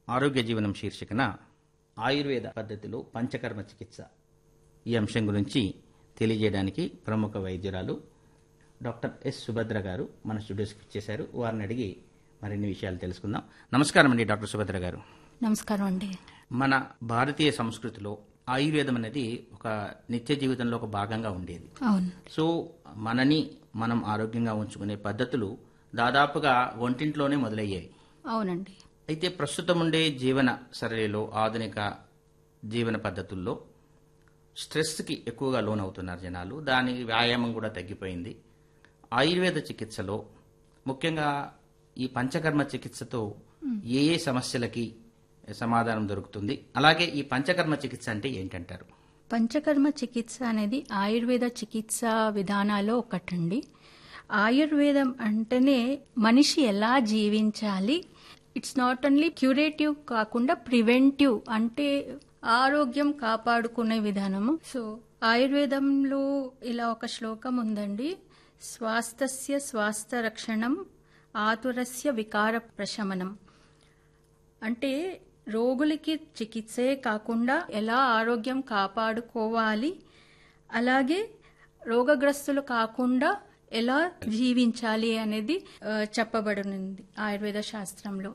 ఆరోగ్య జీవనం శీర్షికన ఆయుర్వేద పద్ధతిలో పంచకర్మ చికిత్స ఈ అంశం గురించి తెలియజేయడానికి ప్రముఖ వైద్యురాలు డాక్టర్ ఎస్ సుభద్ర గారు మన స్టూడియోస్కి ఇచ్చేశారు వారిని అడిగి మరిన్ని విషయాలు తెలుసుకుందాం నమస్కారం అండి డాక్టర్ సుభద్ర గారు నమస్కారం అండి మన భారతీయ సంస్కృతిలో ఆయుర్వేదం అనేది ఒక నిత్య జీవితంలో ఒక భాగంగా ఉండేది అవును సో మనని మనం ఆరోగ్యంగా ఉంచుకునే పద్ధతులు దాదాపుగా వంటింట్లోనే మొదలయ్యాయి అవునండి అయితే ప్రస్తుతం ఉండే జీవన సరళిలో ఆధునిక జీవన పద్ధతుల్లో స్ట్రెస్కి ఎక్కువగా లోనవుతున్నారు జనాలు దాని వ్యాయామం కూడా తగ్గిపోయింది ఆయుర్వేద చికిత్సలో ముఖ్యంగా ఈ పంచకర్మ చికిత్సతో ఏ ఏ సమస్యలకి సమాధానం దొరుకుతుంది అలాగే ఈ పంచకర్మ చికిత్స అంటే ఏంటంటారు పంచకర్మ చికిత్స అనేది ఆయుర్వేద చికిత్స విధానాల్లో ఒకటండి ఆయుర్వేదం అంటేనే మనిషి ఎలా జీవించాలి ఇట్స్ నాట్ ఓన్లీ క్యూరేటివ్ కాకుండా ప్రివెంటివ్ అంటే ఆరోగ్యం కాపాడుకునే విధానము సో ఆయుర్వేదంలో ఇలా ఒక శ్లోకం ఉందండి స్వాస్థ్య స్వాస్థ్య రక్షణం ఆతురస్య వికార ప్రశమనం అంటే రోగులకి చికిత్సే కాకుండా ఎలా ఆరోగ్యం కాపాడుకోవాలి అలాగే రోగగ్రస్తులు కాకుండా ఎలా జీవించాలి అనేది ఆ, చెప్పబడినది ఆయుర్వేద శాస్త్రంలో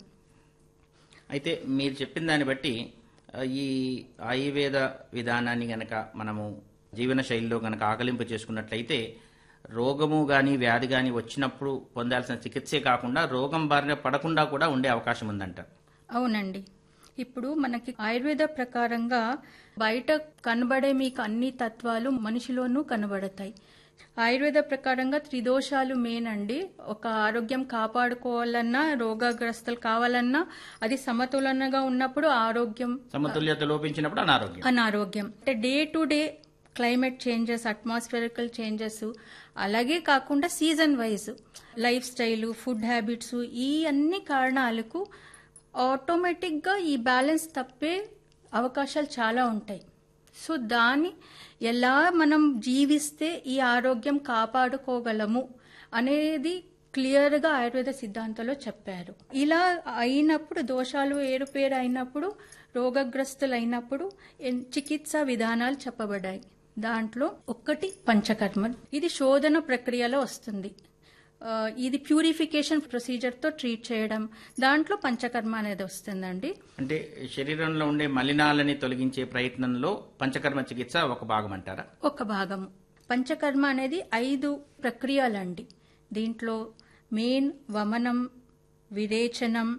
అయితే మీరు చెప్పిన దాన్ని బట్టి ఆ, ఈ ఆయుర్వేద విధానాన్ని గనక మనము జీవన శైలిలో గనక ఆకలింపు చేసుకున్నట్లయితే రోగము గాని వ్యాధి గాని వచ్చినప్పుడు పొందాల్సిన చికిత్సే కాకుండా రోగం బారిన పడకుండా కూడా ఉండే అవకాశం ఉందంట అవునండి ఇప్పుడు మనకి ఆయుర్వేద ప్రకారంగా బయట కనబడే మీకు అన్ని తత్వాలు మనిషిలోనూ కనబడతాయి ఆయుర్వేద ప్రకారంగా త్రిదోషాలు మెయిన్ అండి ఒక ఆరోగ్యం కాపాడుకోవాలన్నా రోగగ్రస్తులు కావాలన్నా అది సమతులనగా ఉన్నప్పుడు ఆరోగ్యం సమతుల్యత లోపించినప్పుడు అనారోగ్యం అనారోగ్యం అంటే day to day climate changes atmospherical changes అలాగే కాకుండా season wise lifestyle food habits ఈ అన్ని కారణాలకు ఆటోమేటిక్గా ఈ బ్యాలెన్స్ తప్పే అవకాశాలు చాలా ఉంటాయి సో దాన్ని ఎలా మనం జీవిస్తే ఈ ఆరోగ్యం కాపాడుకోగలము అనేది క్లియర్గా ఆయుర్వేద సిద్ధాంతంలో చెప్పారు ఇలా అయినప్పుడు దోషాలు ఏరుపేరు అయినప్పుడు రోగగ్రస్తులు అయినప్పుడు ఎన్- చికిత్సా విధానాలు చెప్పబడ్డాయి దాంట్లో ఒక్కటి పంచకర్మ ఇది శోధన ప్రక్రియలో వస్తుంది ఆ, ఇది ప్యూరిఫికేషన్ ప్రొసీజర్తో ట్రీట్ చేయడం దాంట్లో పంచకర్మ అనేది వస్తుందండి అంటే శరీరంలో ఉండే మలినాలని తొలగించే ప్రయత్నంలో పంచకర్మ చికిత్స ఒక భాగం అంటారా ఒక భాగము పంచకర్మ అనేది ఐదు ప్రక్రియలండి దీంట్లో మెయిన్ వమనం విరేచనం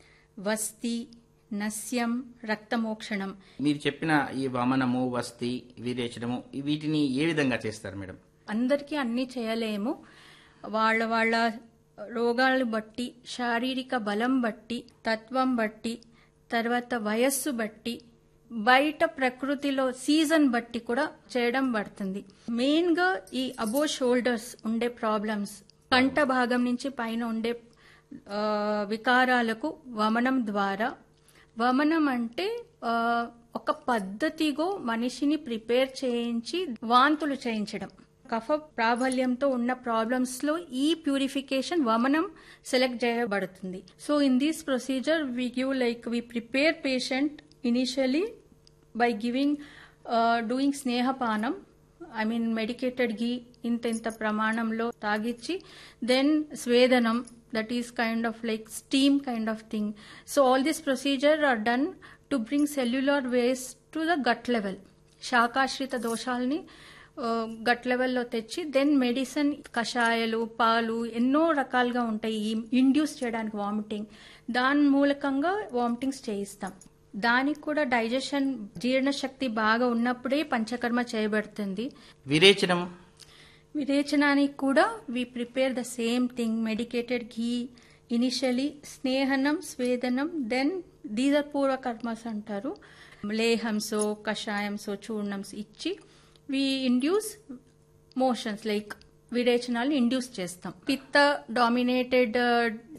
వస్తి నస్యం రక్తమోక్షణం మీరు చెప్పిన ఈ వమనము వస్తి విరేచనము వీటిని ఏ విధంగా చేస్తారు మేడం అందరికీ అన్నీ చేయలేము వాళ్ళ వాళ్ళ రోగాలను బట్టి శారీరక బలం బట్టి తత్వం బట్టి తర్వాత వయస్సు బట్టి బయట ప్రకృతిలో సీజన్ బట్టి కూడా చేయడం పడుతుంది మెయిన్ గా ఈ అబో షోల్డర్స్ ఉండే ప్రాబ్లమ్స్ కంట భాగం నుంచి పైన ఉండే ఆ, వికారాలకు వమనం ద్వారా వమనం అంటే ఆ, ఒక పద్ధతిగా మనిషిని ప్రిపేర్ చేయించి వాంతులు చేయించడం కఫ ప్రాబల్యంతో ఉన్న ప్రాబ్లమ్స్ లో ఈ ప్యూరిఫికేషన్ వమనం సెలెక్ట్ చేయబడుతుంది so in this procedure we give like we prepare patient initially by giving doing స్నేహపానం ఐ మీన్ మెడికేటెడ్ ఘీ ఇంత ఇంత ప్రమాణంలో తాగిచ్చి దెన్ స్వేదనం that is kind of like steam kind of thing so all this procedure are done to bring cellular waste to the gut level శాకాశ్రిత దోషాలని gut లెవెల్లో తెచ్చి దెన్ మెడిసిన్ కషాయాలు పాలు ఎన్నో రకాలుగా ఉంటాయి ఇండ్యూస్ చేయడానికి వామిటింగ్ దాని మూలకంగా వామిటింగ్స్ చేయిస్తాం దానికి కూడా డైజెషన్ జీర్ణశక్తి బాగా ఉన్నప్పుడే పంచకర్మ చేయబడుతుంది విరేచనము విరేచనానికి కూడా we prepare the same thing medicated ghee initially స్నేహనం స్వేదనం దెన్ దీస్ ఆర్ పూర్వకర్మస్ అంటారు లేహంసో కషాయంసో చూర్ణంస్ ఇచ్చి వి ఇండ్యూస్ మోషన్స్ లైక్ విరేచనాలు ఇండ్యూస్ చేస్తాం పిత్త డామినేటెడ్